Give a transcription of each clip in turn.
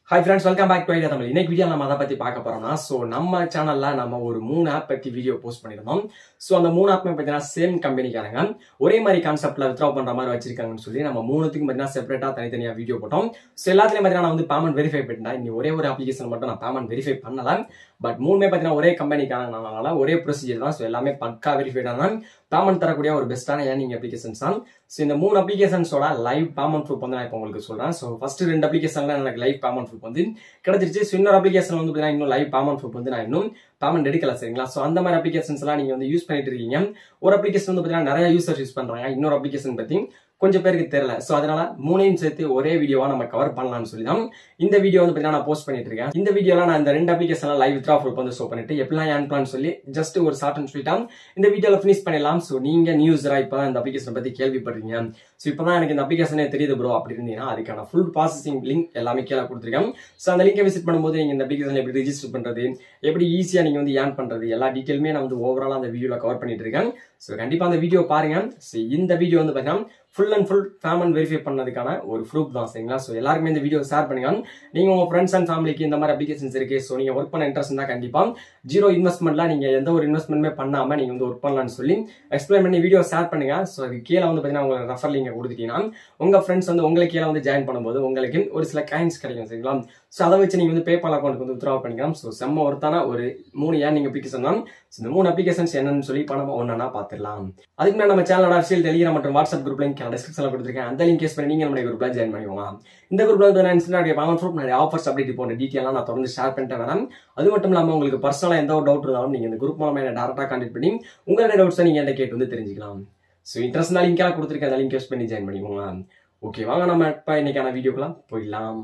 hi friends welcome back to idea Tamil இன்னைக்கு video நம்ம அதை பத்தி பார்க்க போறோம்னா ஸோ நம்ம சேனல்ல நம்ம ஒரு மூணு ஆப் பத்தி வீடியோ போஸ்ட் பண்ணிருந்தோம் ஸோ அந்த மூணு ஆப்புமே பார்த்தீங்கன்னா சேம் கம்பெனிக்காரங்க ஒரே மாதிரி கான்செப்ட்ல வித்ரா பண்ற மாதிரி வச்சிருக்காங்கன்னு சொல்லி நம்ம மூணுத்துக்கும் பார்த்தீங்கன்னா செப்பரேட்டா தனித்தனியா வீடியோ போட்டோம் ஸோ எல்லாத்துலயும் பார்த்தீங்கன்னா நான் வந்து பேமெண்ட் வெரிஃபை பண்ணிட்டேன் இனி ஒரே ஒரு அப்ளிகேஷன் மட்டும் நான் பேமெண்ட் வெரிஃபை பண்ணல பட் மூணுமே பார்த்தீங்கன்னா ஒரே கம்பெனிக்காரங்கனால ஒரே ப்ரொசீஜர் தான் ஸோ எல்லாமே பக்கா வெரிஃபைடான பேமெண்ட் தரக்கூடிய ஒரு பெஸ்ட்டான ஏர்னிங் அப்ளிகேஷன்ஸ் தான் ஸோ இந்த மூணு அப்ளிகேஷன்ஸோட லைவ் பேமெண்ட் ப்ரூஃப் வந்து நான் இப்போ உங்களுக்கு சொல்றேன் ஸோ ஃபர்ஸ்ட் ரெண்டு அப்ளிகேஷன்ல எனக்கு லைவ் பேமெண்ட் ப்ரூஃப் வந்து கிடைச்சிருச்சு ஸோ இன்னொரு அப்ளிகேஷன் வந்து பார்த்தீங்கன்னா இன்னும் லைவ் பேமெண்ட் ப்ரூஃப் வந்து நான் இன்னும் பேமெண்ட் எடுக்கல சரிங்களா ஸோ அந்த மாதிரி அப்ளிகேஷன்ஸ் எல்லாம் நீங்க வந்து யூஸ் பண்ணிட்டு இருக்கீங்க ஒரு அப்ளிகேஷன் வந்து பார்த்தீங்கன்னா நிறைய யூசர்ஸ் யூஸ் பண்றாங்க இன்னொரு அப்ளிகேஷன் பத்தி கொஞ்சம் பேருக்கு தெரியல ஸோ அதனால மூணையும் சேர்த்து ஒரே வீடியோவா நம்ம கவர் பண்ணலாம்னு சொல்லி தான் இந்த வீடியோ வந்து பார்த்தீங்கன்னா நான் போஸ்ட் பண்ணிட்டு இருக்கேன் இந்த வீடியோல நான் இந்த ரெண்டு அப்ளிகேஷன் லைவ் வித்ரா ப்ரூஃப் வந்து ஷோ பண்ணிட்டு எப்படிலாம் ஏன் பிளான் சொல்லி ஜஸ்ட் ஒரு ஷார்ட் அண்ட் ஸ்வீட்டா இந்த வீடியோல ஃபினிஷ் பண்ணிடலாம் ஸோ நீங்க நியூஸரா இப்போ இந்த அப்ளிகேஷன் பத்தி கேள்விப்படுறீங்க ஸோ இப்போதான் எனக்கு இந்த அப்ளிகேஷனே தெரியுது ப்ரோ அப்படி இருந்தீங்கன்னா அதுக்கான ஃபுல் ப்ராசஸிங் லிங்க் எல்லாமே கீழே கொடுத்துருக்கேன் ஸோ அந்த லிங்கை விசிட் பண்ணும்போது நீங்க இந்த அப்ளிகேஷன் எப்படி ரிஜிஸ்டர் பண்றது எப்படி ஈஸியா நீங்க வந்து ஏன் பண்றது எல்லா டீட்டெயிலுமே நான் வந்து ஓவராலா அந்த வீடியோல கவர் பண்ணிட்டு இருக்கேன் ஸோ கண்டிப்பா அந்த வீடியோ பாருங்க ஸோ இந்த வீடியோ வந்து பார்த்தீங்கன்னா full and full payment verify பண்ணதுக்கான ஒரு ப்ரூஃப் தான் சரிங்களா ஸோ எல்லாருமே இந்த வீடியோ ஷேர் பண்ணுங்க நீங்க உங்க ஃப்ரெண்ட்ஸ் அண்ட் ஃபேமிலிக்கு இந்த மாதிரி அப்ளிகேஷன்ஸ் இருக்கு ஸோ நீங்க ஒர்க் பண்ண இன்ட்ரெஸ்ட் இருந்தா கண்டிப்பா ஜீரோ இன்வெஸ்ட்மெண்ட்ல நீங்க எந்த ஒரு இன்வெஸ்ட்மெண்ட்மே பண்ணாம நீங்க வந்து ஒர்க் பண்ணலாம்னு சொல்லி எக்ஸ்பிளைன் பண்ணி வீடியோ ஷேர் பண்ணுங்க ஸோ அது கீழே வந்து பார்த்தீங்கன்னா உங்களுக்கு ரெஃபர் லிங்க் கொடுத்துட்டீங்கன்னா உங்க ஃப்ரெண்ட்ஸ் வந்து உங்களுக்கு கீழே வந்து ஜாயின் பண்ணும்போது உங்களுக்கு ஒரு சில காயின்ஸ் கிடைக்கும் சரிங்களா ஸோ அதை வச்சு நீங்க வந்து பேபால் அக்கௌண்ட்டுக்கு வந்து வித்ரா பண்ணிக்கலாம் ஸோ செம்ம ஒருத்தான ஒரு மூணு ஏன் நீங்க அப்ளிகேஷன் தான் ஸோ இந்த மூணு அப்ளிகேஷன்ஸ் என்னன்னு சொல்லி இப்போ நம்ம ஒன்னா பார்த்துடலாம் அதுக்கு முன்னாடி நம்ம சேனலோட அஃபிஷியல் டெலிகிராம் மற்றும் வாட்ஸ்அப் குரூப் லிங்க் டிஸ்கிரிப்ஷனில் கொடுத்துருக்கேன் அந்த லிங்க் யூஸ் பண்ணி நீங்க நம்ம குரூப்ல ஜாயின் பண்ணிக்கோங்க இந்த குரூப்ல வந்து நான் இன்ஸ்டாகிராம் பேமெண்ட் ப்ரூஃப் நிறைய ஆஃபர்ஸ் அப்டேட் போன்ற டீட்டெயிலாம் நான் தொடர்ந்து ஷேர் பண்ணிட்டு வரேன் அது மட்டும் இல்லாமல் உங்களுக்கு பர்சனலாக எந்த ஒரு டவுட் இருந்தாலும் நீங்க இந்த குரூப் மூலமா என்ன டேரக்டாக கான்டெக்ட் பண்ணி உங்களுடைய டவுட்ஸை நீங்க என்கிட்ட கேட்டு வந்து தெரிஞ்சுக்கலாம் ஸோ இன்ட்ரெஸ்ட் லிங்காக கொடுத்துருக்கேன் அந்த லிங்க் யூஸ் பண்ணி ஜாயின் பண்ணிக்கோங்க ஓகே வாங்க நம்ம இப்போ இன்னைக்கான வீடியோக்கெல்லாம் போயிடலாம்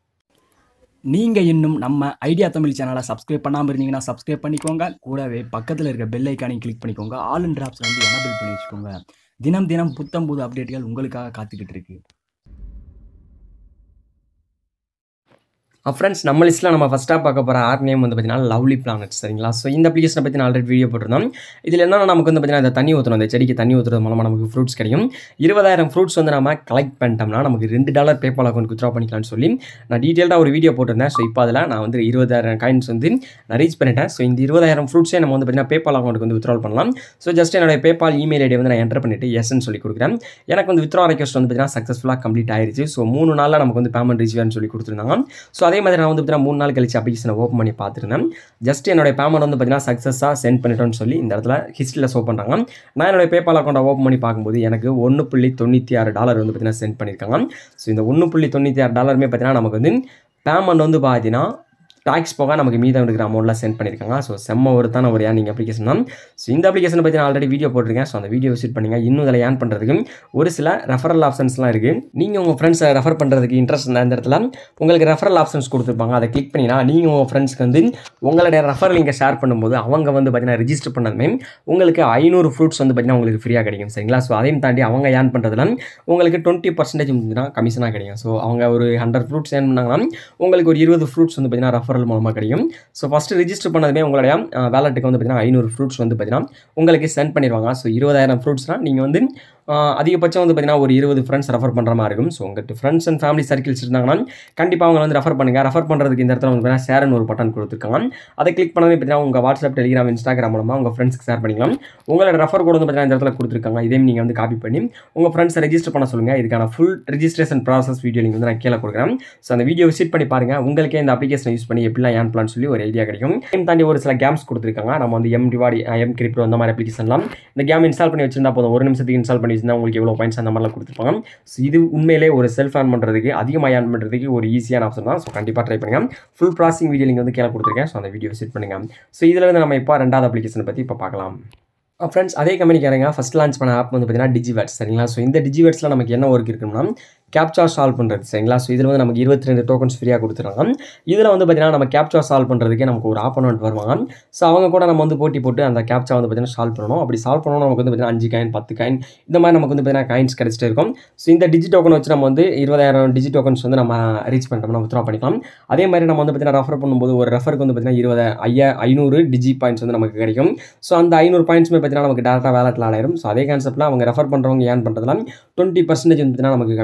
நீங்கள் இன்னும் நம்ம ஐடியா தமிழ் சேனலை சப்ஸ்கிரைப் பண்ணாமல் இருந்தீங்கன்னா சப்ஸ்கிரைப் பண்ணிக்கோங்க கூடவே பக்கத்தில் இருக்க பெல் ஐக்கானையும் கிளிக் பண்ணிக்கோங்க ஆல் அண்ட் டிராப்ஸ் வந்து எனபிள் பண்ணி வச்சுக்கோங்க தினம் தினம் புத்தம் புது அப்டேட்டுகள் உங்களுக்காக காத்துக்கிட்டு இருக்கு ஃப்ரெண்ட்ஸ் நம்ம லிஸ்ட்டில் நம்ம ஃபஸ்ட்டாக பார்க்க போகிற ஆப் நேம் வந்து பார்த்தீங்கன்னா லவ்லி பிளானட் சரிங்களா ஸோ இந்த அப்ளிகேஷனை பற்றி நான் ஆல்ரெடி வீடியோ போட்டிருந்தோம் இதில் என்னன்னா நமக்கு வந்து பார்த்தீங்கன்னா இந்த தண்ணி ஊற்றணும் அந்த செடிக்கு தண்ணி ஊற்றுறது மூலமாக நமக்கு ஃப்ரூட்ஸ் கிடைக்கும் இருபதாயிரம் ஃப்ரூட்ஸ் வந்து நம்ம கலெக்ட் பண்ணிட்டோம்னா நமக்கு ரெண்டு டாலர் பேபால் அக்கௌண்ட் வித்ரா பண்ணிக்கலாம்னு சொல்லி நான் டீட்டெயிலாக ஒரு வீடியோ போட்டிருந்தேன் ஸோ இப்போ அதில் நான் வந்து இருபதாயிரம் காயின்ஸ் வந்து நான் ரீச் பண்ணிட்டேன் ஸோ இந்த இருபதாயிரம் ஃப்ரூட்ஸே நம்ம வந்து பார்த்தீங்கன்னா பேபால் அக்கௌண்ட்டுக்கு வந்து வித்ரா பண்ணலாம் ஸோ ஜஸ்ட் என்னோட பேபால் இமெயில் ஐடி வந்து நான் என்டர் பண்ணிட்டு எஸ்ன்னு சொல்லி கொடுக்குறேன் எனக்கு வந்து வித்ரா ரெக்வஸ்ட் வந்து பார்த்தீங்கன்னா சக்ஸஸ்ஃபுல்லாக கம்ப்ளீட் ஆயிருச்சு ஸோ மூணு நாளில் நமக்கு வந்து பேமெண்ட் ரீச் வேணும்னு சொல்லி கொடுத்துருந்தாங்க ஸோ அதே மாதிரி நான் வந்து பார்த்தீங்கன்னா மூணு நாள் கழிச்சு அப்ளிகேஷனை ஓப்பன் பண்ணி பார்த்துருந்தேன் ஜஸ்ட் என்னோட பேமெண்ட் வந்து பார்த்தீங்கன்னா சக்ஸஸாக சென்ட் பண்ணிட்டோம்னு சொல்லி இந்த இடத்துல ஹிஸ்ட்ரியில் ஷோ பண்ணுறாங்க நான் என்னோட பேபால் அக்கௌண்ட்டை ஓப்பன் பண்ணி பார்க்கும்போது எனக்கு ஒன்று புள்ளி தொண்ணூற்றி ஆறு டாலர் வந்து பார்த்தீங்கன்னா சென்ட் பண்ணியிருக்காங்க ஸோ இந்த ஒன்று புள்ளி தொண்ணூற்றி ஆறு டாலருமே பார்த்தீங்கன்னா நமக்கு வந்து பேமெண்ட் வந்து பார்த்தீங்கன்னா டாக்ஸ் போக நமக்கு மீதம் இருக்கிற அமௌண்ட்லாம் சென்ட் பண்ணியிருக்காங்க ஸோ செம்ம ஒருத்தான ஒரு ஏர்னிங் அப்ளிகேஷன் தான் ஸோ இந்த அப்ளிகேஷனை பற்றி நான் ஆல்ரெடி வீடியோ போட்டிருக்கேன் ஸோ அந்த வீடியோ விசிட் பண்ணுங்கள் இன்னும் இதில் ஏன் பண்ணுறதுக்கு ஒரு சில ரெஃபரல் ஆப்ஷன்ஸ்லாம் இருக்குது நீங்கள் உங்கள் ஃப்ரெண்ட்ஸை ரெஃபர் பண்ணுறதுக்கு இன்ட்ரெஸ்ட் இருந்தால் இந்த இடத்துல உங்களுக்கு ரெஃபரல் ஆப்ஷன்ஸ் கொடுத்துருப்பாங்க அதை கிளிக் பண்ணினா நீங்கள் உங்கள் ஃப்ரெண்ட்ஸ்க்கு வந்து உங்களுடைய ரெஃபரல் இங்கே ஷேர் பண்ணும்போது அவங்க வந்து பார்த்தீங்கன்னா ரிஜிஸ்டர் பண்ணதுமே உங்களுக்கு ஐநூறு ஃப்ரூட்ஸ் வந்து பார்த்தீங்கன்னா உங்களுக்கு ஃப்ரீயாக கிடைக்கும் சரிங்களா ஸோ அதையும் தாண்டி அவங்க ஏன் பண்ணுறதுல உங்களுக்கு டுவெண்ட்டி பர்சன்டேஜ் வந்து கமிஷனாக கிடைக்கும் ஸோ அவங்க ஒரு ஹண்ட்ரட் ஃப்ரூட்ஸ் ஏன் பண்ணாங்கன்னா உங்களுக்கு ஒரு இருபது ஃப்ரூட்ஸ் வந்து பார்த்தீங்கன்னா ரெஃபரல் மூலமாக கிடைக்கும் ஸோ ஃபஸ்ட்டு ரிஜிஸ்டர் பண்ணதுமே உங்களுடைய வேலெட்டுக்கு வந்து பார்த்தீங்கன்னா ஐநூறு ஃப்ரூட்ஸ் வந்து பார்த்தீங்கன்னா உங்களுக்கு சென்ட் பண்ணிடுவாங்க ஸோ இருபதாயிரம் ஃப்ரூட்ஸ்னால் நீங்கள் வந்து அதிகபட்சம் வந்து பார்த்தீங்கன்னா ஒரு இருபது ஃப்ரெண்ட்ஸ் ரெஃபர் பண்ணுற மாதிரி இருக்கும் ஸோ உங்கள்கிட்ட ஃப்ரெண்ட்ஸ் அண்ட் ஃபேமிலி சர்க்கிள்ஸ் இருந்தாங்கன்னா கண்டிப்பாக அவங்க வந்து ரெஃபர் பண்ணுங்கள் ரெஃபர் பண்ணுறதுக்கு இந்த இடத்துல வந்து பார்த்தீங்கன்னா ஷேர்னு ஒரு பட்டன் கொடுத்துருக்காங்க அதை கிளிக் பண்ணவே பார்த்தீங்கன்னா உங்கள் வாட்ஸ்அப் டெலிகிராம் இன்ஸ்டாகிராம் மூலமாக உங்கள் ஃப்ரெண்ட்ஸ்க்கு ஷேர் பண்ணிக்கலாம் உங்களோட ரெஃபர் கோட் வந்து பார்த்தீங்கன்னா இந்த இடத்துல கொடுத்துருக்காங்க இதையும் நீங்கள் வந்து காப்பி பண்ணி உங்கள் ஃப்ரெண்ட்ஸை ரெஜிஸ்டர் பண்ண சொல்லுங்கள் இதுக்கான ஃபுல் ரெஜிஸ்ட்ரேஷன் ப்ராசஸ் வீடியோ நீங்கள் வந்து நான் கீழே கொடுக்குறேன் ஸோ அந்த வீடியோ விசிட் பண்ணி பாருங்கள் உங்களுக்கே இந்த அப்ளிகேஷன் யூஸ் பண்ணி எப்படிலாம் ஏன் பிளான் சொல்லி ஒரு ஐடியா கிடைக்கும் கேம் தாண்டி ஒரு சில கேம்ஸ் கொடுத்துருக்காங்க நம்ம வந்து எம் ரிவார்டு எம் கிரிப்டோ அந்த மாதிரி அப்ளிகேஷன்லாம் இந்த கேம் இன்ஸ்டால் பண்ணி வச்சிருந்தா போதும் ஒரு நிமிஷத்துக்கு இன்ஸ்டால் பண்ணி வச்சிருந்தா உங்களுக்கு எவ்வளோ பாயிண்ட்ஸ் அந்த மாதிரிலாம் கொடுத்துருப்பாங்க ஸோ இது உண்மையிலே ஒரு செல்ஃப் ஆன் பண்ணுறதுக்கு அதிகமாக ஆன் பண்ணுறதுக்கு ஒரு ஈஸியான ஆப்ஷன் தான் ஸோ கண்டிப்பாக ட்ரை பண்ணுங்கள் ஃபுல் ப்ராசிங் வீடியோ நீங்கள் வந்து கீழே கொடுத்துருக்கேன் ஸோ அந்த வீடியோ விசிட் பண்ணுங்கள் ஸோ இதில் இருந்து நம்ம இப்போ ரெண்டாவது அப்ளிகேஷனை பற்றி இப்போ பார்க்கலாம் ஃப்ரெண்ட்ஸ் அதே கம்பெனிக்காரங்க ஃபஸ்ட் லான்ச் பண்ண ஆப் வந்து பார்த்தீங்கன்னா டிஜிவேட்ஸ் சரிங்களா ஸோ இந்த டிஜிவேட்ஸில் நமக்கு என்ன ஒர்க் இருக்குன்னா கேப்சா சால்வ் பண்ணுறது சரிங்களா ஸோ இதில் வந்து நமக்கு இருபத்தி ரெண்டு டோக்கன்ஸ் ஃப்ரீயாக கொடுத்துருக்காங்க இதில் வந்து பார்த்தீங்கன்னா நம்ம கேப்சா சால்வ் பண்ணுறதுக்கே நமக்கு ஒரு ஆப்போனண்ட் வருவாங்க ஸோ அவங்க கூட நம்ம வந்து போட்டி போட்டு அந்த கேப்சா வந்து பார்த்தீங்கன்னா சால்வ் பண்ணணும் அப்படி சால்வ் பண்ணணும் நமக்கு வந்து பார்த்தீங்கன்னா அஞ்சு காயின் பத்து காயின் இந்த மாதிரி நமக்கு வந்து பார்த்தீங்கன்னா காயின்ஸ் கிடச்சிட்டே இருக்கும் ஸோ இந்த டிஜி டோக்கன் வச்சு நம்ம வந்து இருபதாயிரம் டிஜி டோக்கன்ஸ் வந்து நம்ம ரீச் பண்ணிட்டோம்னா வித்ரா பண்ணிக்கலாம் அதே மாதிரி நம்ம வந்து பார்த்தீங்கன்னா ரெஃபர் பண்ணும்போது ஒரு ரெஃபருக்கு வந்து பார்த்தீங்கன்னா இருபது ஐயா ஐநூறு டிஜி பாயிண்ட்ஸ் வந்து நமக்கு கிடைக்கும் ஸோ அந்த ஐநூறு பாயிண்ட்ஸுமே பார்த்தீங்கன்னா நமக்கு டேரக்டாக வேலட்டில் ஆடாயிரும் ஸோ அதே கான்செப்ட்டில் அவங்க ரெஃபர் பண்ணுறவங்க ஏன் பண்ணுறதுலாம் டுவெண்ட்டி பர்சன்டேஜ் வந்து பார்த்தீங்கன்னா நமக்கு கமிஷனாக கிடைக்கும்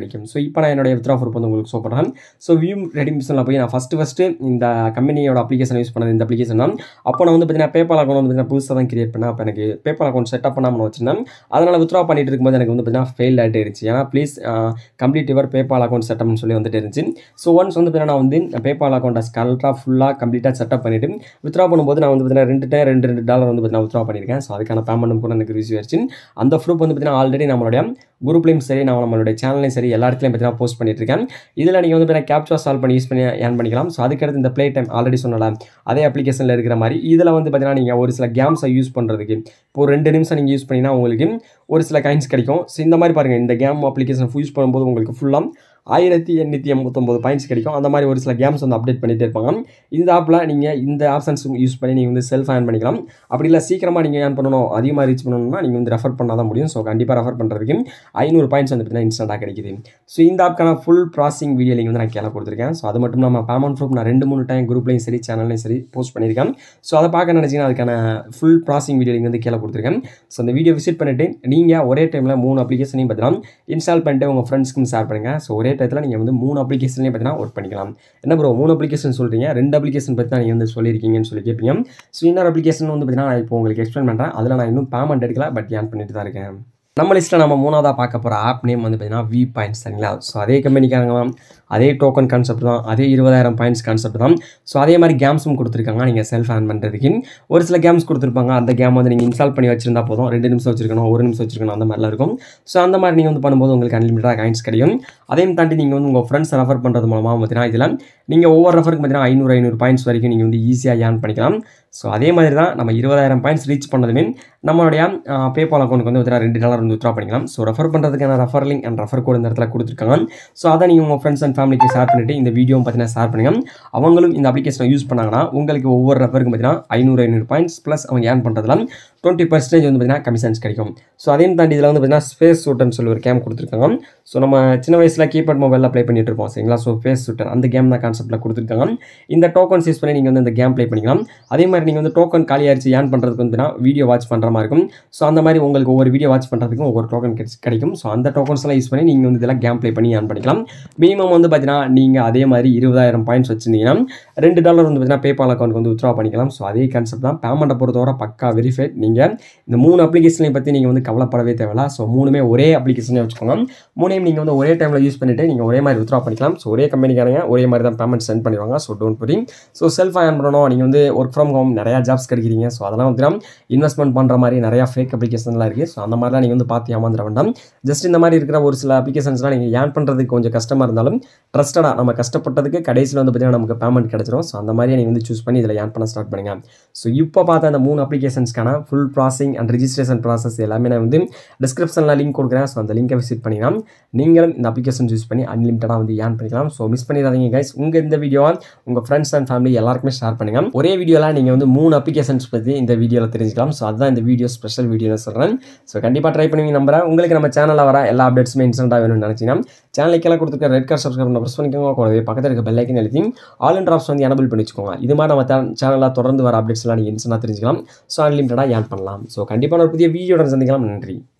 கிடைக்கும் ஸோ இப்போ நான் என்னுடைய வித்ரா ப்ரூஃப் வந்து உங்களுக்கு ஷோ பண்ணுறேன் ஸோ வியூ ரெடிமிஷனில் போய் நான் ஃபஸ்ட்டு ஃபஸ்ட்டு இந்த கம்பெனியோட அப்ளிகேஷன் யூஸ் பண்ணது இந்த அப்ளிகேஷன் தான் அப்போ நான் வந்து பார்த்தீங்கன்னா பேபால் அக்கௌண்ட் வந்து பார்த்தீங்கன்னா புதுசாக தான் கிரியேட் பண்ணேன் அப்போ எனக்கு பேபால் அக்கௌண்ட் செட்டப் பண்ணாமல் வச்சிருந்தேன் அதனால் வித்ரா பண்ணிட்டு இருக்கும்போது எனக்கு வந்து பார்த்தீங்கன்னா ஃபெயில் ஆகிட்டே இருந்துச்சு ஏன்னா please complete your PayPal account செட்டப்னு சொல்லி வந்துட்டு இருந்துச்சு ஸோ ஒன்ஸ் வந்து பார்த்தீங்கன்னா நான் வந்து பேபால் அக்கௌண்ட்டை கரெக்டாக ஃபுல்லாக கம்ப்ளீட்டாக செட்டப் பண்ணிவிட்டு வித்ரா பண்ணும்போது நான் வந்து பார்த்தீங்கன்னா ரெண்டு டைம் ரெண்டு ரெண்டு டாலர் வந்து பார்த்தீங்கன்னா வித்ரா பண்ணியிருக்கேன் ஸோ அதுக்கான பேமெண்ட் கூட எனக்கு ரிசீவ் ஆயிடுச்சு அந்த ப்ரூஃப் வந்து பார்த்தீங்கன்னா ஆல்ரெடி நம்மளுடைய குரூப்லையும் சரி நான் நம்மளுடைய சேனல்லையும் சரி எல்லா இடத்துலையும் பார்த்தீங்கன்னா போஸ்ட் பண்ணிட்டு இருக்கேன் இதில் நீங்கள் வந்து பார்த்தீங்கன்னா கேப்சா சால்வ் பண்ணி யூஸ் பண்ணி ஏன் பண்ணிக்கலாம் ஸோ அதுக்கடுத்து இந்த ப்ளே டைம் ஆல்ரெடி சொன்னல அதே அப்ளிகேஷனில் இருக்கிற மாதிரி இதில் வந்து பார்த்தீங்கன்னா நீங்கள் ஒரு சில கேம்ஸை யூஸ் பண்ணுறதுக்கு இப்போ ஒரு ரெண்டு நிமிஷம் நீங்கள் யூஸ் பண்ணிங்கன்னா உங்களுக்கு ஒரு சில கைன்ஸ் கிடைக்கும் ஸோ இந்த மாதிரி பாருங்கள் இந்த கேம் அப்ளிகேஷன் யூஸ் பண்ணும்போது உங்களுக்கு ஃபுல்லாக ஆயிரத்தி எண்ணூற்றி எண்பத்தொம்பது பாயிண்ட்ஸ் கிடைக்கும் அந்த மாதிரி ஒரு சில கேம்ஸ் வந்து அப்டேட் பண்ணிகிட்டே இருப்பாங்க இந்த ஆப்பில் நீங்கள் இந்த ஆப்ஷன்ஸ் யூஸ் பண்ணி நீங்கள் வந்து செல்ஃப் ஆன் பண்ணிக்கலாம் அப்படி இல்லை சீக்கிரமாக நீங்கள் ஏன் பண்ணணும் அதிகமாக ரீச் பண்ணணும்னா நீங்கள் வந்து ரெஃபர் பண்ணால் தான் முடியும் ஸோ கண்டிப்பாக ரெஃபர் பண்ணுறதுக்கு ஐநூறு பாயிண்ட்ஸ் வந்து பார்த்தீங்கன்னா இன்ஸ்டண்ட்டாக கிடைக்குது ஸோ இந்த ஆப்க்கான ஃபுல் ப்ராசிங் வீடியோ லிங்க் வந்து நான் கீழே கொடுத்துருக்கேன் ஸோ அது மட்டும் இல்லாமல் பேமெண்ட் ப்ரூஃப் நான் ரெண்டு மூணு டைம் குரூப்லையும் சரி சேனல்லையும் சரி போஸ்ட் பண்ணியிருக்கேன் ஸோ அதை பார்க்க நினச்சிங்கன்னா அதுக்கான ஃபுல் ப்ராசிங் வீடியோ லிங்க் வந்து கீழே கொடுத்துருக்கேன் ஸோ அந்த வீடியோ விசிட் பண்ணிவிட்டு நீங்கள் ஒரே டைமில் மூணு அப்ளிகேஷனையும் பார்த்தீங்கன்னா இன்ஸ்டால் பண்ணிட்டு உங்கள் ஃப்ரெண்ட்ஸ்க்கும் ஷேர் பண்ணுங்கள் ஸோ ஒரே டயத்தில் நீங்கள் வந்து மூணு அப்ளிகேஷன்லேயும் பார்த்தீங்கன்னா ஒர்க் பண்ணிக்கலாம் என்ன ப்ரோ மூணு அப்ளிகேஷன் சொல்கிறீங்க ரெண்டு அப்ளிகேஷன் பற்றி தான் நீங்கள் வந்து சொல்லியிருக்கீங்கன்னு சொல்லி கேட்பீங்க ஸோ இன்னொரு அப்ளிகேஷன் வந்து பார்த்தீங்கன்னா நான் இப்போ உங்களுக்கு எக்ஸ்பிளைன் பண்ணுறேன் அதில் நான் இன்னும் பேமெண்ட் எடுக்கல பட் ஏன் பண்ணிட்டு தான் இருக்கேன் நம்ம லிஸ்ட்டில் நம்ம மூணாவதாக பார்க்க போகிற ஆப் நேம் வந்து பார்த்தீங்கன்னா வி பாயிண்ட்ஸ் சரிங்களா ஸோ அதே கம்பெனிக்காரங்க தான் அதே டோக்கன் கான்செப்ட் தான் அதே இருபதாயிரம் பாயிண்ட்ஸ் கான்செப்ட் தான் ஸோ அதே மாதிரி கேம்ஸும் கொடுத்துருக்காங்க நீங்கள் செல்ஃப் ஆன் பண்ணுறதுக்கு ஒரு சில கேம்ஸ் கொடுத்துருப்பாங்க அந்த கேம் வந்து நீங்கள் இன்ஸ்டால் பண்ணி வச்சிருந்தா போதும் ரெண்டு நிமிஷம் வச்சிருக்கணும் ஒரு நிமிஷம் வச்சிருக்கணும் அந்த மாதிரிலாம் இருக்கும் ஸோ அந்த மாதிரி நீங்கள் வந்து பண்ணும்போது உங்களுக்கு அன்லிமிட்டடாக காயின்ஸ் கிடைக்கும் அதையும் தாண்டி நீங்கள் வந்து உங்கள் ஃப்ரெண்ட்ஸ் ரெஃபர் பண்ணுறது மூலமாக பார்த்தீங்கன்னா இதில் நீங்கள் ஒவ்வொரு ரெஃபருக்கு பார்த்தீங்கன்னா ஐநூறு ஐநூறு பாயிண்ட்ஸ் வரைக்கும் நீங்கள் வந்து ஈஸியாக ஏர்ன் பண்ணிக்கலாம் ஸோ அதே மாதிரி தான் நம்ம இருபதாயிரம் பாயிண்ட்ஸ் ரீச் பண்ணதுமே நம்மளுடைய பேபால் அக்கௌண்ட்டுக்கு வந்து பார்த்தீங்கன்னா ரெண்டு டாலர் வந்து வித்ரா பண்ணிக்கலாம் ஸோ ரெஃபர் பண்ணுறதுக்கான refer link and refer code இந்த இடத்துல கொடுத்துருக்காங்க ஸோ அதை நீங்கள் உங்கள் ஃப்ரெண்ட்ஸ் அண்ட் ஃபேமிலிக்கு ஷேர் பண்ணிவிட்டு இந்த வீடியோ பார்த்தீங்கன்னா ஷேர் பண்ணுங்கள் அவங்களும் இந்த அப்ளிகேஷனை யூஸ் பண்ணாங்கன்னா உங்களுக்கு ஒவ்வொரு ரெஃபருக்கும் பார்த்தீங்கன்னா ஐநூறு ஐநூறு பாயிண்ட்ஸ் ப்ளஸ் அவங்க ஏர்ன் பண்ணுறதுல டுவெண்ட்டி பர்சன்டேஜ் வந்து பார்த்தீங்கன்னா கமிஷன்ஸ் கிடைக்கும் ஸோ அதையும் தாண்டி இதில் வந்து பார்த்தீங்கன்னா ஸ்பேஸ் ஷூட்டர்னு சொல்லி ஒரு கேம் கொடுத்துருக்காங்க ஸோ நம்ம சின்ன வயசில் கீபேட் மொபைலில் ப்ளே பண்ணிட்டு இருப்போம் சரிங்களா ஸோ ஃபேஸ் ஷூட்டர் அந்த கேம் தான் கான்செப்ட்டில் கொடுத்துருக்காங்க இந்த டோக்கன்ஸ் யூஸ் பண்ணி நீங்கள் வந்து இந்த கேம் ப்ளே பண்ணிக்கலாம் அதே மாதிரி நீங்கள் வந்து டோக்கன் காலி ஆயிடுச்சு ஏன் பண்ணுறதுக்கு வந்து வீடியோ வாட்ச் பண்ணுற மாதிரி இருக்கும் ஸோ அந்த மாதிரி உங்களுக்கு ஒவ்வொரு வீடியோ வாட்ச் பண்ணுறதுக்கும் ஒவ்வொரு டோக்கன் கிடைக்கும் ஸோ அந்த டோக்கன்ஸ்லாம் யூஸ் பண்ணி நீங்கள் வந்து இதெல்லாம் கேம் ப்ளே பண்ணி ஏன் பண்ணிக்கலாம் மினிமம் வந்து பார்த்தீங்கன்னா நீங்கள் அதே மாதிரி இருபதாயிரம் பாயிண்ட்ஸ் வச்சிருந்தீங்கன்னா ரெண்டு டாலர் வந்து பார்த்தீங்கன்னா பேபால் அக்கௌண்ட் வந்து வித்ரா பண்ணிக்கலாம் ஸோ அதே கான்செப்ட் தான் பேமெண்ட்டை பொறுத்தவரை பக்கா வெரிஃபைட் நீங்கள் இந்த மூணு அப்ளிகேஷனையும் பற்றி நீங்கள் வந்து கவலைப்படவே தேவையில்ல ஸோ மூணுமே ஒரே அப்ளிகேஷனே வச்சுக்கோங்க மூணையும் நீங்கள் வந்து ஒரே டைமில் யூஸ் பண்ணிவிட்டு நீங்கள் ஒரே மாதிரி வித்ரா பண்ணிக்கலாம் ஸோ ஒரே கம்பெனிக்காரங்க ஒரே மாதிரி தான் பேமெண்ட் சென்ட் பண்ணிடுவாங்க ஸோ டோன்ட் புரி ஸோ செல்ஃப் ஏர்ன் பண்ணணும் நீங்கள் வந்து ஒர்க் ஃப்ரம் ஹோம் நிறையா ஜாப்ஸ் கிடைக்கிறீங்க ஸோ அதெல்லாம் வந்து இன்வெஸ்ட்மெண்ட் பண்ணுற மாதிரி நிறையா ஃபேக் அப்ளிகேஷன்லாம் இருக்குது ஸோ அந்த மாதிரிலாம் நீங்கள் வந்து பார்த்து ஏமாந்துட வேண்டாம் ஜஸ்ட் இந்த மாதிரி இருக்கிற ஒரு சில அப்ளிகேஷன்ஸ்லாம் நீங்கள் ஏர்ன் பண்ணுறதுக்கு கொஞ்சம் கஷ்டமாக இருந்தாலும் ட்ரஸ்டடாக நம்ம கஷ்டப்பட்டதுக்கு கடைசியில் வந்து பார்த்தீங்கன்னா நமக்கு பேமெண்ட் கிடச்சிரும் ஸோ அந்த மாதிரியே நீங்கள் வந்து சூஸ் பண்ணி இதில் ஏர்ன் பண்ண ஸ்டார்ட் பண்ணுங்க ஸோ இப்போ பார்த்த அந்த மூணு அப்ளிகேஷன்ஸ்க்கான full processing and registration process எல்லாமே நான் வந்து டிஸ்கிரிப்ஷனில் லிங்க் கொடுக்குறேன் ஸோ அந்த லிங்கை விசிட் பண்ணிங்கன்னா நீங்களும் இந்த அப்ளிகேஷன் யூஸ் பண்ணி அன்லிமிட்டடாக வந்து ஏர்ன் பண்ணிக்கலாம் ஸோ மிஸ் பண்ணிடாதீங்க கைஸ் உங்கள் இந்த வீடியோவை உங்கள் ஃப்ரெண்ட்ஸ் அண்ட் ஃபேமிலி எல்லாருக்குமே ஷேர் பண்ணுங்கள் ஒரே வீடியோவில் நீங்கள் வந்து மூணு அப்ளிகேஷன்ஸ் பற்றி இந்த வீடியோவில் தெரிஞ்சுக்கலாம் ஸோ அதுதான் இந்த வீடியோ ஸ்பெஷல் வீடியோன்னு சொல்கிறேன் ஸோ கண்டிப்பாக ட்ரை பண்ணுவீங்க நம்புறேன் உங்களுக்கு நம்ம சேனலில் வர எல்லா அப்டேட்ஸுமே இன்ஸ்டன்ட்டாக வேணும்னு நினச்சிங்கன்னா சேனலுக்கு எல்லாம் கொடுத்துருக்க ரெட் கார் சப்ஸ்கிரைப் பண்ண ப்ரெஸ் பண்ணிக்கோங்க கூடவே பக்கத்தில் இருக்க பெல் ஐக்கன் எழுதி ஆல் அண்ட் ட்ராப்ஸ் வந்து எனபிள் பண்ணி வச்சுக்கோங்க இது மாதிரி நம்ம சேனலில் தொடர்ந்து வர அப்டேட்ஸ்லாம் நீங்கள் இன்ஸ்டன்ட்டாக தெரிஞ்சுக்கலாம் ஸோ அன்லிமிட்டடாக ஏர்ன் பண்ணலாம் ஸோ கண்டிப்பாக ஒரு புதிய வீடியோட சந்திக்கலாம் நன்றி